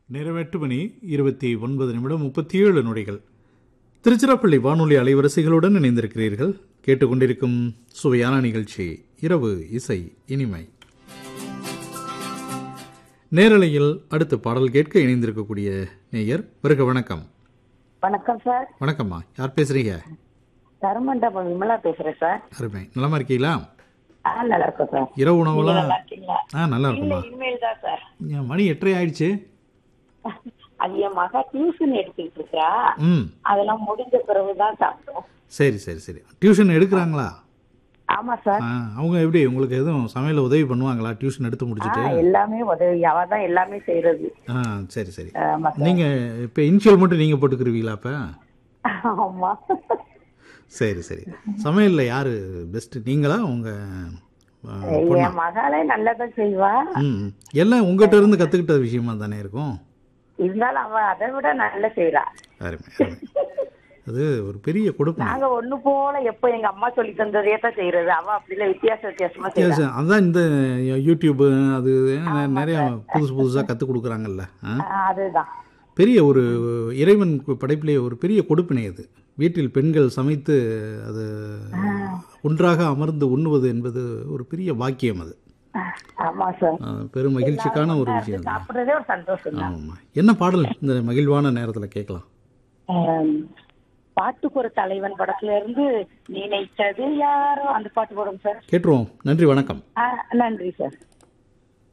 நேரம் எட்டு மணி இருபத்தி ஒன்பது நிமிடம் முப்பத்தி ஏழு நொடிகள் திருச்சிராப்பள்ளி வானொலி அலைவரிசைகளுடன் இணைந்திருக்கிறீர்கள் கேட்டுக்கொண்டிருக்கும் சுவையான நிகழ்ச்சி இரவு இசை இனிமை நேரலையில் அடுத்து பாடல் கேட்க இணைந்திருக்கக்கூடிய நேயர் வருக வணக்கம் வணக்கம் சார் வணக்கம்மா யார் பேசுறீங்க தருமண்டபம் விமலா பேசுறேன் சார் அருமை நலமா இருக்கீங்களா ஆ நல்லா இருக்கோம் சார் இரவு நீங்க உணவுலாம் நல்லா இருக்கீங்களா ஆ நல்லா இல்ல இருக்குமா இனிமேல் தான் சார் ஏன் மணி எட்டரை ஆயிடுச்சு அது என் மகா டியூஷன் எடுத்துக்கிட்டு இருக்கா ம் அதெல்லாம் முடிஞ்ச பிறகுதான் சாப்பிட்டோம் சரி சரி சரி டியூஷன் எடுக்கிறாங்களா ஆமா சார் ஆ, அவங்க எப்படி உங்களுக்கு எதுவும் சமையல உதவி பண்ணுவாங்களா டியூஷன் எடுத்து ஆ, முடிச்சுட்டு எல்லாமே உதவி அவ தான் எல்லாமே செய்யறது ஆ சரி சரி ஆமா சார் நீங்க இப்போ இனிஷியல் மட்டும் நீங்க போட்டுக்கிருவீங்களா அப்ப ஆமா சரி சரி சமையல்ல யாரு பெஸ்ட் நீங்களா உங்க ஆ, பொண்ணா என் மகளே நல்லதான் செய்வா ம் ம். எல்லாம் உங்ககிட்ட இருந்து கத்துக்கிட்ட விஷயமா தானே இருக்கும் இருந்தாலும் அவ அதை விட நல்லா செய்யறா அருமை அருமை அது ஒரு பெரிய கொடுப்பனை நாங்க ஒண்ணு போல எப்ப எங்க அம்மா சொல்லி தந்ததே தான் செய்யறது அவ அப்படிலாம் வித்தியாச வித்தியாசமா செய்யறா வித்தியாசம் அதான் இந்த யூடியூப் அது நெ- நிறைய புதுசு புதுசா கற்றுக் கொடுக்குறாங்கல்ல ஆ? ஆ, அதுதான் பெரிய ஒரு இறைவன் படைப்பிலே ஒரு பெரிய கொடுப்பினை அது வீட்டில் பெண்கள் சமைத்து அது ஒன்றாக அமர்ந்து உண்ணுவது என்பது ஒரு பெரிய பாக்கியம் அது ஆமா சார் ஆ, பெரும் மகிழ்ச்சிக்கான ஒரு விஷயம் அது. சாப்பிடுறதே ஒரு சந்தோஷம் தான் ஆமாம்மா என்ன பாடல் இந்த மகிழ்வான நேரத்தில் கேட்கலாம் ஆம், பாட்டுக்கு ஒரு தலைவன் படத்துல இருந்து நினைத்தது யாரோ அந்த பாட்டு போடும் சார் கேட்டுருவோம் நன்றி வணக்கம் ஆ, நன்றி சார்